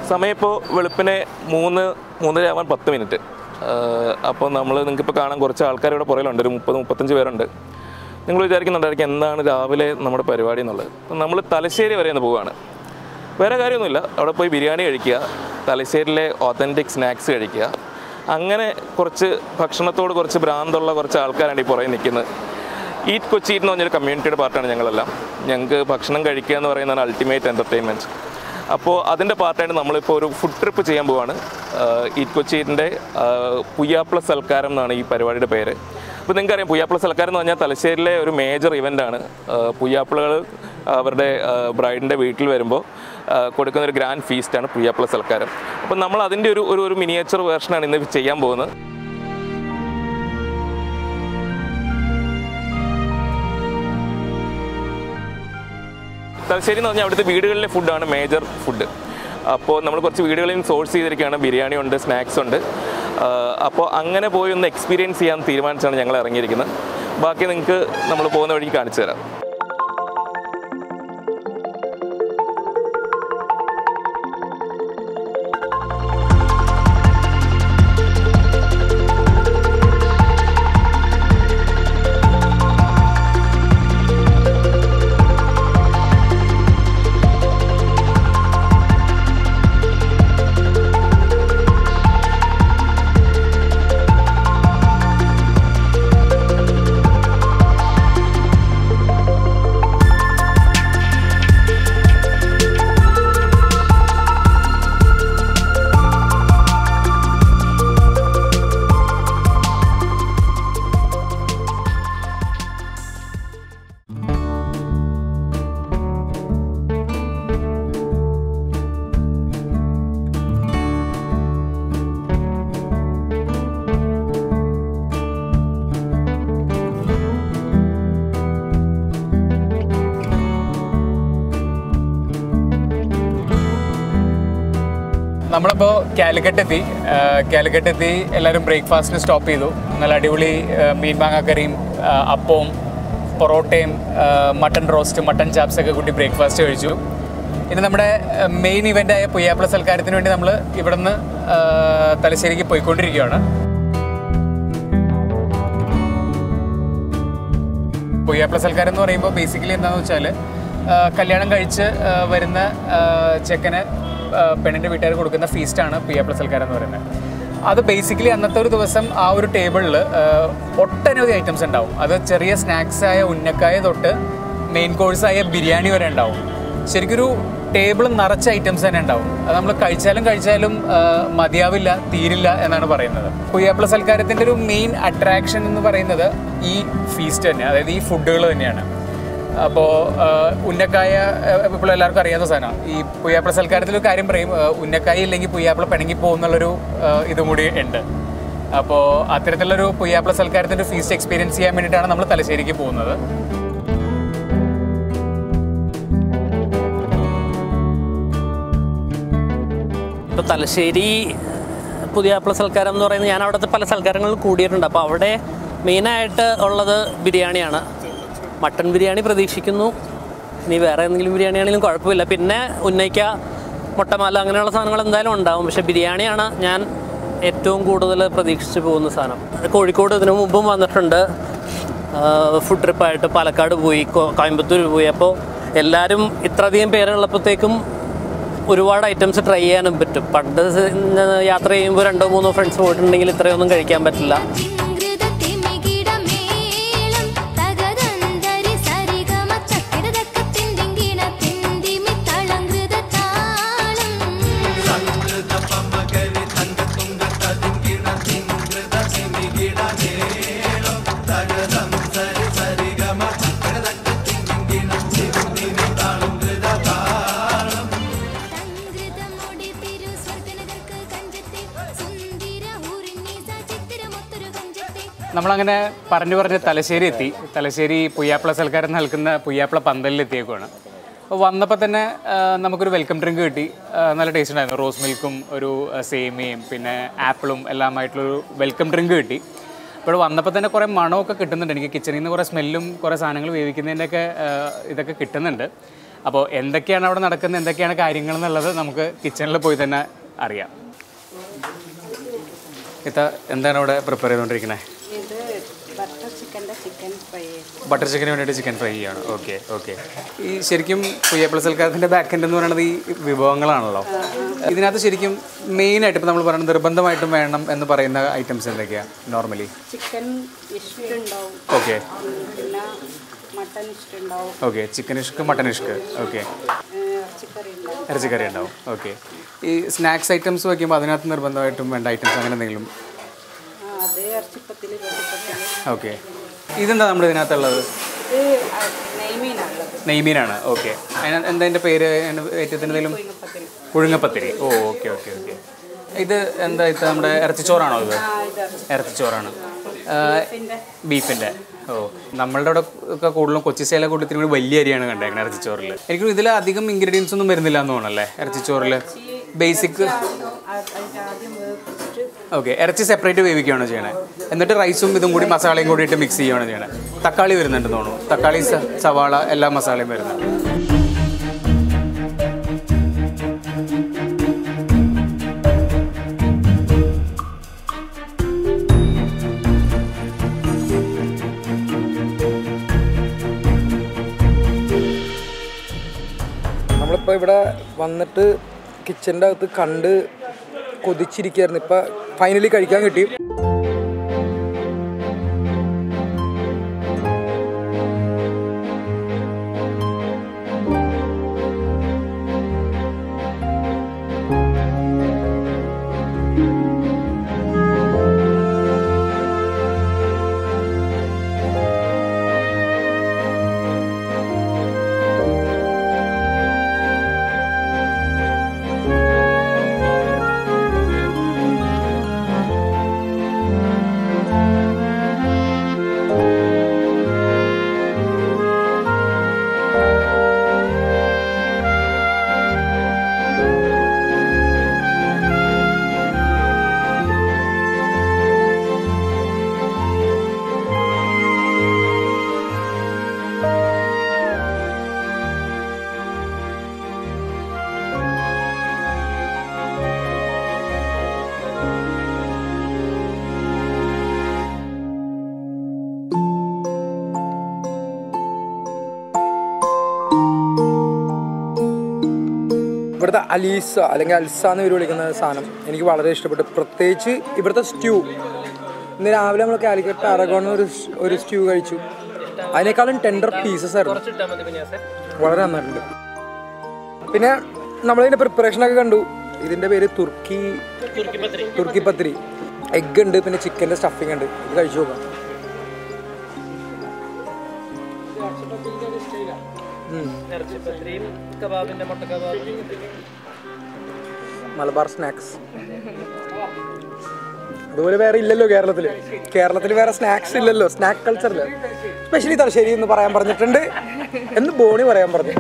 സമയം ഇപ്പോൾ വെളുപ്പിനെ മൂന്ന് മൂന്നര ആവാൻ പത്ത് മിനിറ്റ് അപ്പോൾ നമ്മൾ നിങ്ങൾക്കിപ്പോൾ കാണാൻ കുറച്ച് ആൾക്കാർ ഇവിടെ പുറകിലുണ്ട് ഒരു മുപ്പത് മുപ്പത്തഞ്ച് പേരുണ്ട് നിങ്ങൾ വിചാരിക്കുന്നുണ്ടായിരിക്കും എന്താണ് രാവിലെ നമ്മുടെ പരിപാടി എന്നുള്ളത് അപ്പം നമ്മൾ തലശ്ശേരി വരെ ഒന്ന് പോവുകയാണ് വേറെ കാര്യമൊന്നുമില്ല അവിടെ പോയി ബിരിയാണി കഴിക്കുക തലശ്ശേരിയിലെ ഓത്തൻറ്റിക് സ്നാക്സ് കഴിക്കുക അങ്ങനെ കുറച്ച് ഭക്ഷണത്തോട് കുറച്ച് ഭ്രാന്തുള്ള കുറച്ച് ആൾക്കാരാണ് ഈ പുറകെ നിൽക്കുന്നത് ഈറ്റ് കൊച്ചി എന്ന് പറഞ്ഞൊരു കമ്മ്യൂണിറ്റിയുടെ പാർട്ടാണ് ഞങ്ങളെല്ലാം ഞങ്ങൾക്ക് ഭക്ഷണം കഴിക്കുക എന്ന് പറയുന്നതാണ് അൾട്ടിമേറ്റ് എൻ്റർടൈൻമെൻറ്റ് അപ്പോൾ അതിൻ്റെ പാർട്ടായിട്ട് നമ്മളിപ്പോൾ ഒരു ഫുഡ് ട്രിപ്പ് ചെയ്യാൻ പോവാണ് ഈറ്റ് കൊച്ചിൻ്റെ പുയ്യാപ്ല സൽക്കാരം എന്നാണ് ഈ പരിപാടിയുടെ പേര് അപ്പോൾ നിങ്ങൾക്കറിയാം പുയ്യാപ്ല സൽക്കാരം എന്ന് പറഞ്ഞാൽ തലശ്ശേരിയിലെ ഒരു മേജർ ഇവൻ്റാണ് പുയ്യാപ്പിളകൾ അവരുടെ ബ്രൈഡിൻ്റെ വീട്ടിൽ വരുമ്പോൾ ആ, കൊടുക്കുന്ന ഒരു ഗ്രാൻഡ് ഫീസ്റ്റാണ് പുയ്യാപ്പിള സൽക്കാരം അപ്പോൾ നമ്മൾ അതിൻ്റെ ഒരു ഒരു ഒരു മിനിയേച്ചർ വേർഷനാണ് ഇന്ന് ചെയ്യാൻ പോകുന്നത് തലശ്ശേരി എന്ന് പറഞ്ഞാൽ അവിടുത്തെ വീടുകളിലെ ഫുഡാണ് മേജർ ഫുഡ് അപ്പോൾ നമ്മൾ കുറച്ച് വീടുകളിൽ നിന്ന് സോഴ്സ് ചെയ്തിരിക്കുകയാണ് ബിരിയാണി ഉണ്ട് സ്നാക്സ് ഉണ്ട് ആ, അപ്പോൾ അങ്ങനെ പോയി ഒന്ന് എക്സ്പീരിയൻസ് ചെയ്യാൻ തീരുമാനിച്ചാണ് ഞങ്ങൾ ഇറങ്ങിയിരിക്കുന്നത് ബാക്കി നിങ്ങൾക്ക് നമ്മൾ പോകുന്ന വഴിക്ക് കാണിച്ചു തരാം നമ്മളിപ്പോൾ കാലിക്കറ്റ് എത്തി ആ, കാലിക്കറ്റ് എത്തി എല്ലാവരും ബ്രേക്ക്ഫാസ്റ്റിന് സ്റ്റോപ്പ് ചെയ്തു നല്ല അടിപൊളി ആ, മീൻ മാങ്ങാക്കറിയും ആ, അപ്പവും പൊറോട്ടയും ആ, മട്ടൺ റോസ്റ്റ് മട്ടൺ ചാപ്സ് ഒക്കെ കൂട്ടി ബ്രേക്ക്ഫാസ്റ്റ് കഴിച്ചു ഇനി നമ്മുടെ മെയിൻ ഇവൻ്റായ പുയ്യാപ്പിള സൽക്കാരത്തിന് വേണ്ടി നമ്മൾ ഇവിടുന്ന് ആ, തലശ്ശേരിക്ക് പോയിക്കൊണ്ടിരിക്കുകയാണ് പുയ്യാപ്പിള സൽക്കാരം എന്ന് പറയുമ്പോൾ ബേസിക്കലി എന്താണെന്ന് വെച്ചാൽ കല്യാണം കഴിച്ച് ആ, വരുന്ന ആ, ചെക്കന് ആ, പെണ്ണിൻ്റെ വീട്ടുകാർ കൊടുക്കുന്ന ഫീസ്റ്റാണ് പുയ്യാപ്പിള സൽക്കാരം എന്ന് പറയുന്നത് അത് ബേസിക്കലി അന്നത്തെ ഒരു ദിവസം ആ ഒരു ടേബിളിൽ ഒട്ടനവധി ഐറ്റംസ് ഉണ്ടാവും അത് ചെറിയ സ്നാക്സ് ആയ ഉന്നക്കായ തൊട്ട് മെയിൻ കോഴ്സായ ബിരിയാണി വരെ ഉണ്ടാവും ശരിക്കൊരു ടേബിൾ നിറച്ച ഐറ്റംസ് തന്നെ ഉണ്ടാവും അത് നമ്മൾ കഴിച്ചാലും കഴിച്ചാലും ആ, മതിയാവില്ല തീരില്ല എന്നാണ് പറയുന്നത് പുയ്യാപ്പിള സൽക്കാരത്തിൻ്റെ ഒരു മെയിൻ അട്രാക്ഷൻ എന്ന് പറയുന്നത് ഈ ഫീസ്റ്റ് തന്നെ അതായത് ഈ ഫുഡുകൾ തന്നെയാണ് അപ്പോൾ ഉന്നക്കായ ആ, ഇപ്പോൾ എല്ലാവർക്കും അറിയാവുന്ന സാധനമാണ് ഈ പുയ്യാപ്പിള സൽക്കാരത്തിൽ ഒരു കാര്യം പറയും ആ, ഉന്നക്കായ ഇല്ലെങ്കിൽ പുയ്യാപ്പിള പിണങ്ങി പോകുന്നുള്ളൊരു ആ, ഇതും കൂടി ഉണ്ട് അപ്പോൾ അത്തരത്തിലുള്ളൊരു പുയ്യാപ്പിള സൽക്കാരത്തിൻ്റെ ഫീസ്റ്റ് എക്സ്പീരിയൻസ് ചെയ്യാൻ വേണ്ടിയിട്ടാണ് നമ്മൾ തലശ്ശേരിക്ക് പോകുന്നത് ഇപ്പോൾ തലശ്ശേരി പുതിയാപ്പിള സൽക്കാരം എന്ന് പറയുന്നത് ഞാൻ അവിടുത്തെ പല സൽക്കാരങ്ങളിൽ കൂടിയിട്ടുണ്ട് അപ്പോൾ അവിടെ മെയിനായിട്ട് ഉള്ളത് ബിരിയാണിയാണ് മട്ടൺ ബിരിയാണി പ്രതീക്ഷിക്കുന്നു ഇനി വേറെ എന്തെങ്കിലും ബിരിയാണി ആണെങ്കിലും കുഴപ്പമില്ല പിന്നെ ഉന്നയിക്ക മുട്ടമാല അങ്ങനെയുള്ള സാധനങ്ങൾ എന്തായാലും ഉണ്ടാവും പക്ഷേ ബിരിയാണിയാണ് ഞാൻ ഏറ്റവും കൂടുതൽ പ്രതീക്ഷിച്ച് പോകുന്ന സാധനം കോഴിക്കോട് ഇതിനു മുമ്പും വന്നിട്ടുണ്ട് ഫുഡ് ട്രിപ്പായിട്ട് പാലക്കാട് പോയി കോ- കോയമ്പത്തൂർ പോയി അപ്പോൾ എല്ലാവരും ഇത്രയധികം പേരുള്ളപ്പോഴത്തേക്കും ഒരുപാട് ഐറ്റംസ് ട്രൈ ചെയ്യാനും പറ്റും പണ്ട് സ് യാത്ര ചെയ്യുമ്പോൾ രണ്ടോ മൂന്നോ ഫ്രണ്ട്സ് പോയിട്ടുണ്ടെങ്കിൽ ഇത്രയൊന്നും കഴിക്കാൻ പറ്റില്ല ചിങ്കൃതത്തിമികിടമേളം തകതന്തരി സരിഗമ ചക്കിടതക്ക തിന്തിങ്കിണ തിന്തിമി തളങ്കൃത താളം തങ്കൃതമൊടി തിരുസ്വർഗനകർക്ക് കഞ്ചത്തെ സുന്ദര ഊരിന്നീസ ചിത്തിരമൊത്തൊരു കഞ്ചത്തെ നമ്മളങ്ങനെ പറഞ്ഞു പറഞ്ഞ് തലശ്ശേരി എത്തി തലശ്ശേരി പുയ്യാപ്പിള സൽക്കാരം നൽകുന്ന പുയ്യാപ്പിള പന്തലിൽ എത്തിയേക്കുവാണ് അപ്പോൾ വന്നപ്പോൾ തന്നെ ആ, നമുക്കൊരു വെൽക്കം ഡ്രിങ്ക് കിട്ടി ആ, നല്ല ടേസ്റ്റ് ഉണ്ടായിരുന്നു റോസ് മിൽക്കും ഒരു ആ, സേമിയയും പിന്നെ ആപ്പിളും എല്ലാമായിട്ടുള്ളൊരു വെൽക്കം ഡ്രിങ്ക് കിട്ടി അപ്പോൾ വന്നപ്പോൾ തന്നെ കുറേ മണമൊക്കെ കിട്ടുന്നുണ്ട് എനിക്ക് കിച്ചണിൽ നിന്ന് കുറേ സ്മെല്ലും കുറേ സാധനങ്ങൾ വേവിക്കുന്നതിൻ്റെയൊക്കെ ആ, ഇതൊക്കെ കിട്ടുന്നുണ്ട് അപ്പോൾ എന്തൊക്കെയാണ് അവിടെ നടക്കുന്നത് എന്തൊക്കെയാണ് കാര്യങ്ങൾ എന്നുള്ളത് നമുക്ക് കിച്ചണിൽ പോയി തന്നെ അറിയാം ഇത്ത എന്താണ് അവിടെ പ്രിപ്പയർ ചെയ്തുകൊണ്ടിരിക്കുന്നത് ഇത് ബട്ടർ ചിക്കൻ്റെ ചിക്കൻ ഫ്രൈ ബട്ടർ ചിക്കന് വേണ്ടിയിട്ട് ചിക്കൻ ഫ്രൈ ചെയ്യാണ് ഓക്കെ ഓക്കെ ഈ ശരിക്കും പുയ്യപ്പള സൽക്കാരത്തിൻ്റെ ബാക്ക് എൻഡ് എന്ന് പറയുന്നത് ഈ വിഭവങ്ങളാണല്ലോ ഇതിനകത്ത് ശരിക്കും മെയിനായിട്ട് ഇപ്പോൾ നമ്മൾ പറയുന്നത് നിർബന്ധമായിട്ടും വേണം എന്ന് പറയുന്ന ഐറ്റംസ് എന്തൊക്കെയാണ് നോർമലി ചിക്കൻ ഇഷ്ടമുണ്ടാവും ഓക്കെ പിന്നെ മട്ടൺ ഇഷ്ടമുണ്ടാവും ഓക്കെ ചിക്കൻ ഇഷ്ക് മട്ടൻ ഇഷ്ക് ഓക്കെ ഇറച്ചിക്കറി ഉണ്ടാവും ഇറച്ചിക്കറി ഉണ്ടാവും ഓക്കെ ഈ സ്നാക്സ് ഐറ്റംസ് വയ്ക്കുമ്പോൾ അതിനകത്ത് നിർബന്ധമായിട്ടും വേണ്ട ഐറ്റംസ് അങ്ങനെ എന്തെങ്കിലും ആ, അത് ഇറച്ചിപ്പത്തിൽ വെട്ടിപ്പത്തിൽ ഓക്കെ ഇതെന്താ നമ്മുടെ ഇതിനകത്തുള്ളത് ഇത് ആ, നെയ്മീനാണുള്ളത് നെയ്മീനാണ് ഓക്കെ അതിന് എന്താ അതിൻ്റെ പേര് ഐറ്റത്തിന് എന്തെങ്കിലും കുഴിമപ്പത്തിൽ പുഴുങ്ങപ്പത്തിരി ഓ ഓക്കെ ഓക്കെ ഓക്കെ ഇത് എന്താ ഇത് നമ്മുടെ ഇറച്ചിച്ചോറാണോ ഇത് ആ ഇത് ഇറച്ചി ഇറച്ചിച്ചോറാണ് ബീഫിൻ്റെ ബീഫിൻ്റെ ഓ നമ്മളുടെ അവിടെ ഒക്കെ കൂടുതലും കൊച്ചി സേല കൂട്ടത്തിന് കൂടി വലിയ അരിയാണ് കണ്ടേക്കുന്നത് ഇറച്ചിച്ചോറിൽ എനിക്ക് ഇതിൽ അധികം ഇൻഗ്രീഡിയൻസ് ഒന്നും വരുന്നില്ല എന്ന് തോന്നല്ലേ ഇറച്ചിച്ചോറിൽ ബേസിക് അതിൻ്റെ ആദ്യം വേവിച്ചിട്ട് ഓക്കെ ഇറച്ചി സെപ്പറേറ്റ് വേവിക്കുകയാണോ ചെയ്യണേ എന്നിട്ട് റൈസും ഇതും കൂടി മസാലയും കൂടി ഇട്ട് മിക്സ് ചെയ്യുകയാണ് ചെയ്യണേ തക്കാളി വരുന്നുണ്ടെന്ന് തോന്നുന്നു തക്കാളി സ- സവാള എല്ലാ മസാലയും വരുന്നുണ്ട് നമ്മളിപ്പോൾ ഇവിടെ വന്നിട്ട് കിച്ചൻ്റെ അകത്ത് കണ്ട് കൊതിച്ചിരിക്കുകയായിരുന്നു ഇപ്പം ഫൈനലി കഴിക്കാൻ കിട്ടി ഇവിടുത്തെ അലീസ അല്ലെങ്കിൽ അൽസ എന്ന് പേര് വിളിക്കുന്ന സാധനം എനിക്ക് വളരെ ഇഷ്ടപ്പെട്ടു പ്രത്യേകിച്ച് ഇവിടുത്തെ സ്റ്റ്യൂ ഇന്ന് രാവിലെ നമ്മൾ കാലിക്കറ്റ് അറഗോൺ ഒരു സ്- ഒരു സ്റ്റ്യൂ കഴിച്ചു അതിനേക്കാളും ടെൻഡർ പീസസ് ആയിരുന്നു വളരെ നന്നായിട്ടുണ്ട് പിന്നെ നമ്മളിതിൻ്റെ പ്രിപ്പറേഷനൊക്കെ കണ്ടു ഇതിൻ്റെ പേര് തുർക്കി തുർക്കി പത്തിരി എഗ് ഉണ്ട് പിന്നെ ചിക്കൻ്റെ സ്റ്റഫിംഗ് ഉണ്ട് ഇത് കഴിച്ചു നോക്കാം മലബാർ സ്നാക്സ് അതുപോലെ വേറെ ഇല്ലല്ലോ കേരളത്തിൽ കേരളത്തിൽ വേറെ സ്നാക്സ് ഇല്ലല്ലോ സ്നാക്ക് കൾച്ചറിൽ സ്പെഷ്യലി തലശ്ശേരി എന്ന് പറയാൻ പറഞ്ഞിട്ടുണ്ട് എന്ന് ബോണി പറയാൻ പറഞ്ഞു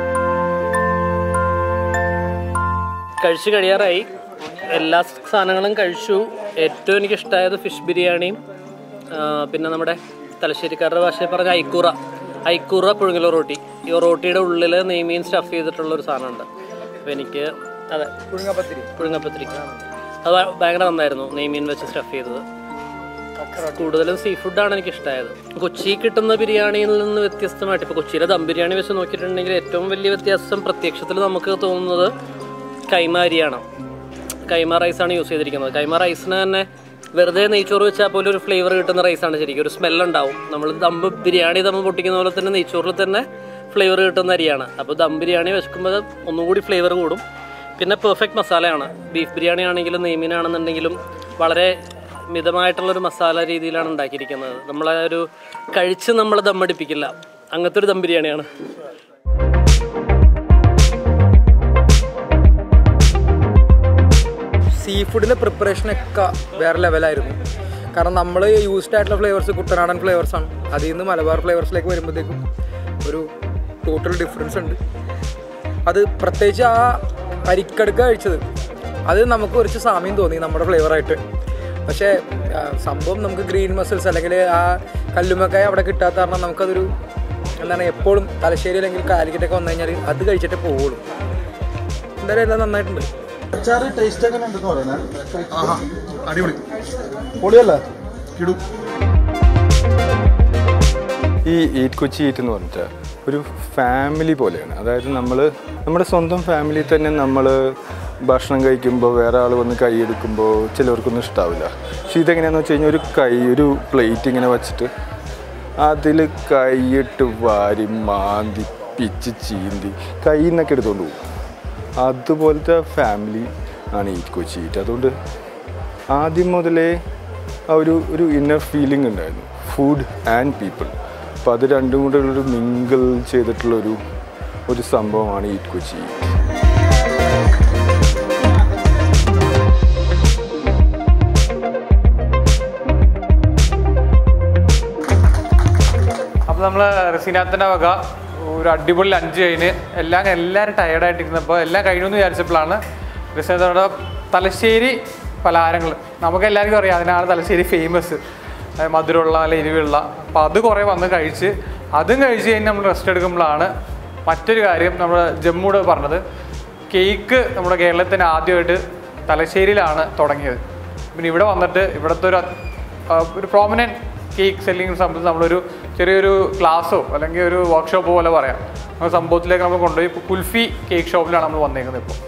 കഴിച്ച് കഴിയാറായി എല്ലാ സാധനങ്ങളും കഴിച്ചു ഏറ്റവും എനിക്ക് ഇഷ്ടമായത് ഫിഷ് ബിരിയാണിയും ആ, പിന്നെ നമ്മുടെ തലശ്ശേരിക്കാരുടെ ഭാഷയിൽ പറഞ്ഞ ഐക്കൂറ ഐക്കൂറ പുഴുങ്ങല റോട്ടി ഈ റോട്ടിയുടെ ഉള്ളിൽ നെയ്മീൻ സ്റ്റഫ് ചെയ്തിട്ടുള്ള ഒരു സാധനമുണ്ട് അപ്പോൾ എനിക്ക് അതെ പുഴുങ്ങപ്പത്തിരി പുഴുങ്ങപ്പത്തിരി അത് ഭ- ഭയങ്കര നന്നായിരുന്നു നെയ്മീൻ വെച്ച് സ്റ്റഫ് ചെയ്തത് കൂടുതലും സീ ഫുഡാണ് എനിക്ക് ഇഷ്ടമായത് കൊച്ചി കിട്ടുന്ന ബിരിയാണിയിൽ നിന്ന് വ്യത്യസ്തമായിട്ട് ഇപ്പോൾ കൊച്ചിയിലെ ദം ബിരിയാണി വെച്ച് നോക്കിയിട്ടുണ്ടെങ്കിൽ ഏറ്റവും വലിയ വ്യത്യാസം പ്രത്യക്ഷത്തിൽ നമുക്ക് തോന്നുന്നത് കൈമ അരിയാണ് കൈമ റൈസാണ് യൂസ് ചെയ്തിരിക്കുന്നത് കൈമ റൈസിന് തന്നെ വെറുതെ നെയ്ച്ചോറ് വെച്ചാൽ പോലും ഒരു ഫ്ലേവർ കിട്ടുന്ന റൈസാണ് ശരിക്കും ഒരു സ്മെല്ലുണ്ടാവും നമ്മൾ ദമ്പ് ബിരിയാണി ദമ്പ് പൊട്ടിക്കുന്ന പോലെ തന്നെ നെയ്ച്ചോറിൽ തന്നെ ഫ്ലേവർ കിട്ടുന്ന അരിയാണ് അപ്പോൾ ദം ബിരിയാണി വെക്കുമ്പോൾ ഒന്നുകൂടി ഫ്ലേവർ കൂടും പിന്നെ പെർഫെക്റ്റ് മസാലയാണ് ബീഫ് ബിരിയാണി ആണെങ്കിലും നെയ്മീനാണെന്നുണ്ടെങ്കിലും വളരെ മിതമായിട്ടുള്ളൊരു മസാല രീതിയിലാണ് ഉണ്ടാക്കിയിരിക്കുന്നത് നമ്മളെ ഒരു കഴിച്ച് നമ്മൾ ദമ്മടിപ്പിക്കില്ല അങ്ങനത്തെ ഒരു ദം ബിരിയാണിയാണ് സീ ഫുഡിൻ്റെ പ്രിപ്പറേഷനൊക്കെ വേറെ ലെവലായിരുന്നു കാരണം നമ്മൾ യൂസ്ഡ് ആയിട്ടുള്ള ഫ്ലേവേഴ്സ് കുട്ടനാടൻ ഫ്ലേവേഴ്സാണ് അതിൽ നിന്ന് മലബാർ ഫ്ലേവേഴ്സിലേക്ക് വരുമ്പോഴത്തേക്കും ഒരു ടോട്ടൽ ഡിഫറൻസ് ഉണ്ട് അത് പ്രത്യേകിച്ച് ആ അരിക്കടുക്ക കഴിച്ചത് അത് നമുക്ക് കുറച്ച് സാമ്യം തോന്നി നമ്മുടെ ഫ്ലേവറായിട്ട് പക്ഷേ ആ, സംഭവം നമുക്ക് ഗ്രീൻ മസിൽസ് അല്ലെങ്കിൽ ആ കല്ലുമക്കായ അവിടെ കിട്ടാത്ത കാരണം നമുക്കതൊരു എന്താണ് എപ്പോഴും തലശ്ശേരി അല്ലെങ്കിൽ കാലിക്കറ്റൊക്കെ വന്നു കഴിഞ്ഞാൽ അത് കഴിച്ചിട്ടേ പോവുള്ളൂ എന്തായാലും എല്ലാം നന്നായിട്ടുണ്ട് അച്ചാറ് ടേസ്റ്റ് എങ്ങനെ ഉണ്ടെന്ന് പറയണേ അടിപൊളി പൊളിയല്ലേ കിടു ഈ ഈറ്റ് കൊച്ചി ഈറ്റ് എന്ന് പറഞ്ഞിട്ട് ഒരു ഫാമിലി പോലെയാണ് അതായത് നമ്മൾ നമ്മുടെ സ്വന്തം ഫാമിലി തന്നെ നമ്മൾ ഭക്ഷണം കഴിക്കുമ്പോൾ വേറെ ആൾ വന്ന് കൈയെടുക്കുമ്പോൾ ചിലവർക്കൊന്നും ഇഷ്ടാവില്ല പക്ഷെ ഇതെങ്ങനെയാണെന്ന് വെച്ച് കഴിഞ്ഞാൽ ഒരു കൈ ഒരു പ്ലേറ്റ് ഇങ്ങനെ വെച്ചിട്ട് അതിൽ കൈയിട്ട് വാരി മാന്തി പിച്ച് ചീന്തി കയ്യിൽ നിന്നൊക്കെ എടുത്തുകൊണ്ട് പോകും അതുപോലത്തെ ഫാമിലി ആണ് ഈറ്റ് കൊച്ചി ഈറ്റ് അതുകൊണ്ട് ആദ്യം മുതലേ ആ ഒരു ഒരു ഇന്നർ ഫീലിംഗ് ഉണ്ടായിരുന്നു ഫുഡ് ആൻഡ് പീപ്പിൾ അപ്പോൾ അത് രണ്ടും കൂടെ ഒരു മിങ്കിൾ ചെയ്തിട്ടുള്ളൊരു ഒരു സംഭവമാണ് ഈറ്റ് കൊച്ചി ഈറ്റ് അപ്പോൾ നമ്മൾ റസീനാത്തിൻ്റെ വക ഒരു അടിപൊളി ലഞ്ച് കഴിഞ്ഞ് എല്ലാം എല്ലാവരും ടയേർഡായിട്ടിരുന്നപ്പോൾ എല്ലാം കഴിഞ്ഞു എന്ന് വിചാരിച്ചപ്പോഴാണ് റസീനാത്തോടെ തലശ്ശേരി പലഹാരങ്ങൾ നമുക്ക് എല്ലാവർക്കും അറിയാം അതിനാണ് തലശ്ശേരി ഫേമസ് മധുരമുള്ള അല്ല എരിവുള്ള അപ്പോൾ അത് കുറേ വന്ന് കഴിച്ച് അതും കഴിച്ച് കഴിഞ്ഞ് നമ്മൾ റെസ്റ്റ് എടുക്കുമ്പോഴാണ് മറ്റൊരു കാര്യം നമ്മൾ ജമ്മുട് പറഞ്ഞത് കേക്ക് നമ്മുടെ കേരളത്തിന് ആദ്യമായിട്ട് തലശ്ശേരിയിലാണ് തുടങ്ങിയത് പിന്നെ ഇവിടെ വന്നിട്ട് ഇവിടുത്തെ ഒരു ആ, ഒരു പ്രോമിനൻറ്റ് കേക്ക് സെല്ലിംഗ് സംബന്ധിച്ച് നമ്മളൊരു ചെറിയൊരു ക്ലാസ്സോ അല്ലെങ്കിൽ ഒരു വർക്ക്ഷോപ്പോ പോലെ പറയാം ആ സംഭവത്തിലേക്ക് നമ്മൾ കൊണ്ടുപോയി ഇപ്പോൾ കുൽഫി കേക്ക് ഷോപ്പിലാണ് നമ്മൾ വന്നേക്കുന്നത് ഇപ്പോൾ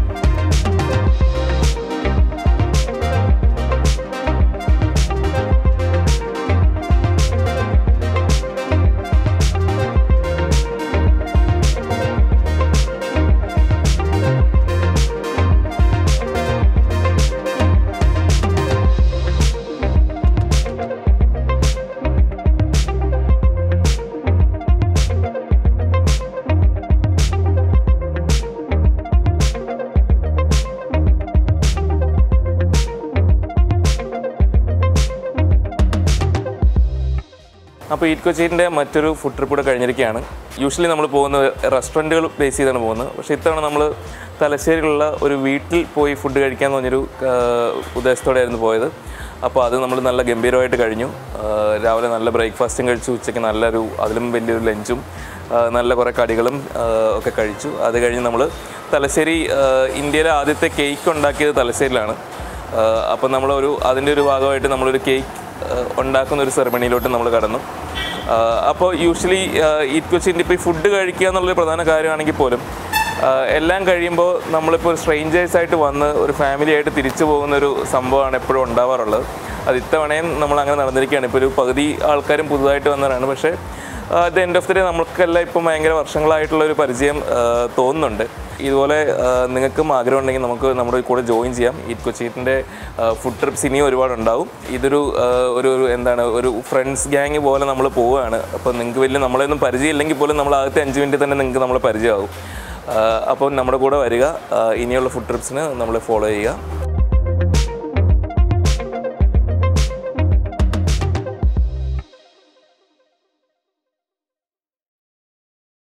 അപ്പോൾ ഈറ്റ് കൊച്ചിൻ്റെ മറ്റൊരു ഫുഡ് ട്രിപ്പ് കൂടെ കഴിഞ്ഞിരിക്കുകയാണ് യൂഷ്വലി നമ്മൾ പോകുന്നത് റെസ്റ്റോറൻറ്റുകൾ ബേസ് ചെയ്താണ് പോകുന്നത് പക്ഷേ ഇത്തവണ നമ്മൾ തലശ്ശേരിയിലുള്ള ഒരു വീട്ടിൽ പോയി ഫുഡ് കഴിക്കാമെന്ന് പറഞ്ഞൊരു ആ, ഉദ്ദേശത്തോടെയായിരുന്നു പോയത് അപ്പോൾ അത് നമ്മൾ നല്ല ഗംഭീരമായിട്ട് കഴിഞ്ഞു ആ, രാവിലെ നല്ല ബ്രേക്ക്ഫാസ്റ്റും കഴിച്ചു ഉച്ചയ്ക്ക് നല്ലൊരു അതിലും വലിയൊരു ലഞ്ചും ആ, നല്ല കുറേ കടികളും ആ, ഒക്കെ കഴിച്ചു അത് കഴിഞ്ഞ് നമ്മൾ തലശ്ശേരി ആ, ഇന്ത്യയിലെ ആദ്യത്തെ കേക്ക് ഉണ്ടാക്കിയത് തലശ്ശേരിയിലാണ് അപ്പം നമ്മളൊരു അതിൻ്റെ ഒരു ഭാഗമായിട്ട് നമ്മളൊരു കേക്ക് ഉണ്ടാക്കുന്ന ഒരു സെറമണിയിലോട്ട് നമ്മൾ കടന്നു അപ്പോൾ യൂഷ്വലി ഈറ്റ് കൊച്ചിൻ്റെ ഇപ്പോൾ ഈ ഫുഡ് കഴിക്കുക എന്നുള്ളൊരു പ്രധാന കാര്യമാണെങ്കിൽ പോലും ആ, എല്ലാം കഴിയുമ്പോൾ നമ്മളിപ്പോൾ സ്ട്രേഞ്ചേഴ്സ് ആയിട്ട് വന്ന് ഒരു ഫാമിലി ആയിട്ട് തിരിച്ചു പോകുന്ന ഒരു സംഭവമാണ് എപ്പോഴും ഉണ്ടാവാറുള്ളത് അത് ഇത്തവണയും നമ്മൾ അങ്ങനെ നടന്നിരിക്കുകയാണ് ഇപ്പോൾ ഒരു പകുതി ആൾക്കാരും പുതുതായിട്ട് വന്നവരാണ് പക്ഷേ at end of the day നമുക്കെല്ലാം ഇപ്പം ഭയങ്കര വർഷങ്ങളായിട്ടുള്ള ഒരു പരിചയം ആ, തോന്നുന്നുണ്ട് ഇതുപോലെ ആ, നിങ്ങൾക്കും ആഗ്രഹം ഉണ്ടെങ്കിൽ നമുക്ക് നമ്മുടെ കൂടെ ജോയിൻ ചെയ്യാം ഈ കൊച്ചിൻ്റെ ഫുഡ് ട്രിപ്സ് ഇനിയും ഒരുപാട് ഉണ്ടാവും ഇതൊരു ആ, ഒരു ഒരു എന്താണ് ഒരു ഫ്രണ്ട്സ് ഗ്യാങ് പോലെ നമ്മൾ പോവുകയാണ് അപ്പോൾ നിങ്ങൾക്ക് വലിയ നമ്മളെയൊന്നും പരിചയമില്ലെങ്കിൽ പോലും നമ്മൾ ആദ്യത്തെ അഞ്ച് മിനിറ്റ് തന്നെ നിങ്ങൾക്ക് നമ്മളെ പരിചയമാകും ആ, അപ്പോൾ നമ്മുടെ കൂടെ വരിക ആ, ഇനിയുള്ള ഫുഡ് ട്രിപ്സിന് നമ്മൾ ഫോളോ ചെയ്യുക